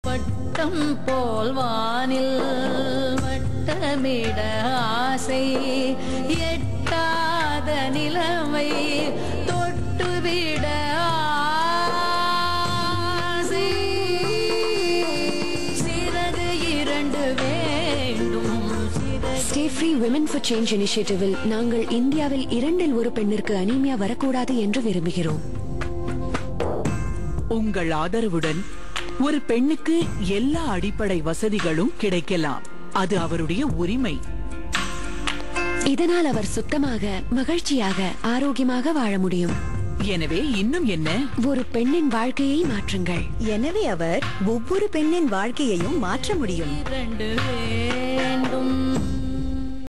வட்டம் போல் வானில் வட்டமிட ஆசை எட்டாத நிலவை தொட்டுவிட ஆசை சிறகு இரண்டு வேண்டும் சிறகு stay free women for change இனிஷியேட்டிவில் நாங்கள் இந்தியாவில் இரண்டில் ஒரு பெண்ணிற்கு அனீமியா வரக்கூடாது என்று விரும்புகிறோம் உங்கள் ஆதரவுடன் ஒரு பெண்ணுக்கு எல்லா அடிப்படை வசதிகளும் கிடைக்கலாம் அது அவருடைய உரிமை இதனால் அவர் சுத்தமாக மகிழ்ச்சியாக ஆரோக்கியமாக வாழ முடியும் எனவே இன்னும் என்ன ஒரு பெண்ணின் வாழ்க்கையை மாற்றுங்கள் எனவே அவர் ஒவ்வொரு பெண்ணின் வாழ்க்கையையும் மாற்ற முடியும் இரண்டு வேண்டும்